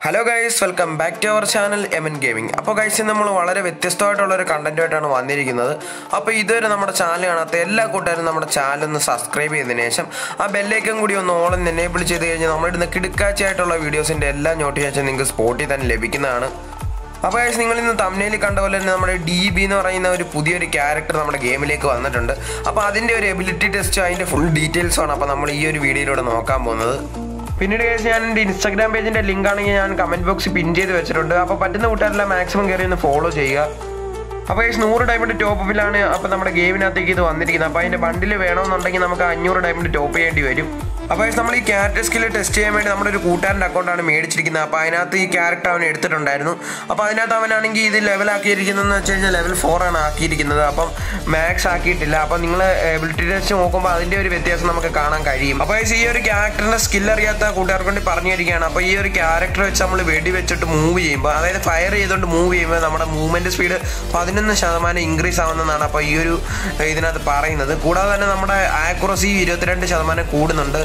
hello guys welcome back to our channel M N gaming അപ്പോൾ guys ഇന്ന് നമ്മൾ വളരെ വ്യത്യസ്തമായിട്ടുള്ള ഒരു കണ്ടന്റുമായിട്ടാണ് വന്നിരിക്കുന്നത് അപ്പോൾ ഇതുവരെ നമ്മുടെ ചാനൽ കാണാത്ത എല്ലാ കൂട്ടുകാരും നമ്മുടെ ചാനൽ ഒന്ന് സബ്സ്ക്രൈബ് ചെയ്തതിന് ശേഷം ആ ബെല്ലേക്കും കൂടി ഒന്ന് ഓളം എനേബിൾ ചെയ്ത് കഴിഞ്ഞാൽ നമ്മളിടുന്ന കിടുക്കാച്ചയായിട്ടുള്ള വീഡിയോസിൻ്റെ എല്ലാ നോട്ടിഫിക്കേഷൻ നിങ്ങൾക്ക് സ്പോട്ടിൽ തന്നെ ലഭിക്കുന്നതാണ് അപ്പോൾ ഗൈസ് നിങ്ങൾ ഇന്ന് തമ്മിൽ കണ്ട പോലെ തന്നെ നമ്മുടെ ഡി ബി എന്ന് പറയുന്ന ഒരു പുതിയൊരു ക്യാരക്ടർ നമ്മുടെ ഗെയിമിലേക്ക് വന്നിട്ടുണ്ട് അപ്പോൾ അതിൻ്റെ ഒരു എബിലിറ്റി ടെസ്റ്റ് അതിൻ്റെ ഫുൾ ഡീറ്റെയിൽസ് ആണ് അപ്പോൾ നമ്മൾ ഈ ഒരു വീഡിയോയിലൂടെ നോക്കാൻ പോകുന്നത് പിന്നീട് കേസ് ഞാൻ എൻ്റെ ഇൻസ്റ്റാഗ്രാം പേജിൻ്റെ ലിങ്ക് ആണെങ്കിൽ ഞാൻ കമൻറ്റ് ബോക്സിൽ പിൻ ചെയ്ത് വെച്ചിട്ടുണ്ട് അപ്പോൾ പറ്റുന്ന കൂട്ടുകാരെല്ലാം മാക്സിമം കയറി ഒന്ന് ഫോളോ ചെയ്യുക അപ്പോൾ ഈ നൂറ് ഡയമണ്ട് ടോപ്പ് അപ്പിലാണ് അപ്പോൾ നമ്മുടെ ഗെയിമിനകത്തേക്ക് ഇത് വന്നിരിക്കുന്നത് അപ്പോൾ അതിൻ്റെ ബണ്ടിൽ വേണമെന്നുണ്ടെങ്കിൽ നമുക്ക് അഞ്ഞൂറ് ഡയമണ്ട് ടോപ്പ് ചെയ്യേണ്ടി വരും അപ്പോൾ നമ്മൾ ഈ ക്യാരക്ടർ സ്കില്ല് ടെസ്റ്റ് ചെയ്യാൻ വേണ്ടി നമ്മുടെ ഒരു കൂട്ടുകാരൻ്റെ അക്കൗണ്ടാണ് മേടിച്ചിരിക്കുന്നത് അപ്പോൾ അതിനകത്ത് ഈ ക്യാരക്ടർ അവൻ എടുത്തിട്ടുണ്ടായിരുന്നു അപ്പോൾ അതിനകത്ത് അവനാണെങ്കിൽ ഇത് ലെവലാക്കിയിരിക്കുന്നതെന്ന് വെച്ച് കഴിഞ്ഞാൽ ലെവൽ ഫോർ ആണ് ആക്കിയിരിക്കുന്നത് അപ്പം മാക്സ് ആക്കിയിട്ടില്ല അപ്പോൾ നിങ്ങൾ എബിലിറ്റി ടെസ്റ്റ് നോക്കുമ്പോൾ അതിൻ്റെ ഒരു വ്യത്യാസം നമുക്ക് കാണാൻ കഴിയും അപ്പോൾ ഈ ഒരു ക്യാരക്ടറിൻ്റെ സ്കിൽ അറിയാത്ത കൂട്ടുകാർക്ക് വേണ്ടി പറഞ്ഞു തരികയാണ് അപ്പോൾ ഈ ഒരു ക്യാരക്ടർ വെച്ച് നമ്മൾ വെടി വെച്ചിട്ട് മൂവ് ചെയ്യുമ്പോൾ അതായത് ഫയർ ചെയ്തുകൊണ്ട് മൂവ് ചെയ്യുമ്പോൾ നമ്മുടെ മൂവ്മെൻറ്റ് സ്പീഡ് പതിനൊന്ന് ശതമാനം ഇൻക്രീസ് ആവുന്നതാണ് അപ്പോൾ ഈ ഒരു ഇതിനകത്ത് പറയുന്നത് കൂടാതെ തന്നെ നമ്മുടെ ആക്യുറസി ഇരുപത്തിരണ്ട് ശതമാനം കൂടുന്നുണ്ട്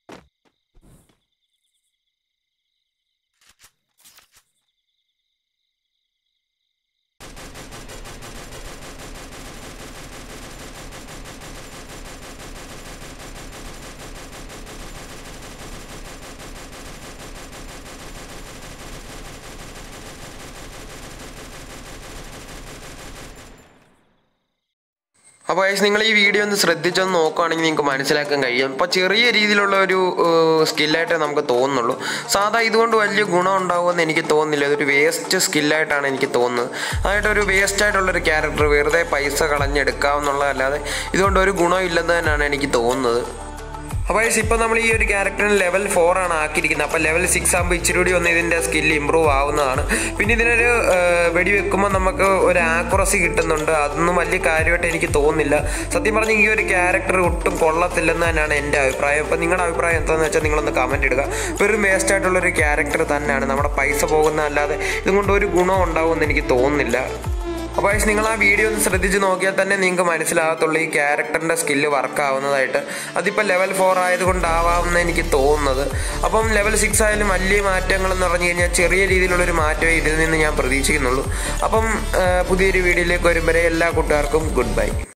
അപ്പോൾ ഗൈസ് നിങ്ങൾ ഈ വീഡിയോ ഒന്ന് ശ്രദ്ധിച്ചൊന്ന് നോക്കുകയാണെങ്കിൽ നിങ്ങൾക്ക് മനസ്സിലാക്കാൻ കഴിയും അപ്പോൾ ചെറിയ രീതിയിലുള്ള ഒരു സ്കില്ലായിട്ടേ നമുക്ക് തോന്നുന്നുള്ളൂ സാധാ ഇതുകൊണ്ട് വലിയ ഗുണം ഉണ്ടാവുമെന്ന് എനിക്ക് തോന്നുന്നില്ല ഇതൊരു വേസ്റ്റ് സ്കില്ലായിട്ടാണ് എനിക്ക് തോന്നുന്നത് അതായിട്ട് ഒരു വേസ്റ്റ് ആയിട്ടുള്ളൊരു ക്യാരക്ടർ വെറുതെ പൈസ കളഞ്ഞെടുക്കാമെന്നുള്ളതല്ലാതെ ഇതുകൊണ്ട് ഒരു ഗുണം ഇല്ലെന്ന് തന്നെയാണ് എനിക്ക് തോന്നുന്നത് അപ്പോൾ ഇപ്പോൾ നമ്മൾ ഈ ഒരു ക്യാരക്ടറിന് ലെവൽ ഫോർ ആണ് ആക്കിയിരിക്കുന്നത് അപ്പോൾ ലെവൽ സിക്സ് ആകുമ്പോൾ ഇച്ചിരി കൂടി ഒന്ന് ഇതിൻ്റെ സ്കില്ല് ഇമ്പ്രൂവ് ആവുന്നതാണ് പിന്നെ ഇതിനൊരു വെടി വെക്കുമ്പോൾ നമുക്ക് ഒരു ആക്യുറസി കിട്ടുന്നുണ്ട് അതൊന്നും വലിയ കാര്യമായിട്ട് എനിക്ക് തോന്നുന്നില്ല സത്യം പറഞ്ഞാൽ ഈ ഒരു ക്യാരക്ടർ ഒട്ടും കൊള്ളത്തില്ലെന്ന് തന്നെയാണ് എൻ്റെ അഭിപ്രായം അപ്പോൾ നിങ്ങളുടെ അഭിപ്രായം എന്താണെന്ന് വെച്ചാൽ നിങ്ങളൊന്ന് കമൻറ്റ് ഇടുക വെറും വേസ്റ്റ് ആയിട്ടുള്ളൊരു ക്യാരക്ടർ തന്നെയാണ് നമ്മുടെ പൈസ പോകുന്നതല്ലാതെ ഇതുകൊണ്ട് ഒരു ഗുണം ഉണ്ടാവുമെന്ന് എനിക്ക് തോന്നുന്നില്ല അപ്പോൾ നിങ്ങൾ ആ വീഡിയോ ഒന്ന് ശ്രദ്ധിച്ച് നോക്കിയാൽ തന്നെ നിങ്ങൾക്ക് മനസ്സിലാകത്തുള്ളൂ ഈ ക്യാരക്ടറിൻ്റെ സ്കില്ല് വർക്ക് ആവുന്നതായിട്ട് അതിപ്പോൾ ലെവൽ ഫോർ ആയതുകൊണ്ടാവാമെന്ന് എനിക്ക് തോന്നുന്നത് അപ്പം ലെവൽ സിക്സ് ആയാലും വലിയ മാറ്റങ്ങളെന്ന് പറഞ്ഞു കഴിഞ്ഞാൽ ചെറിയ രീതിയിലുള്ളൊരു മാറ്റമേ ഇതിൽ നിന്ന് ഞാൻ പ്രതീക്ഷിക്കുന്നുള്ളൂ അപ്പം പുതിയൊരു വീഡിയോയിലേക്ക് വരുമ്പോൾ എല്ലാ കൂട്ടുകാർക്കും ഗുഡ് ബൈ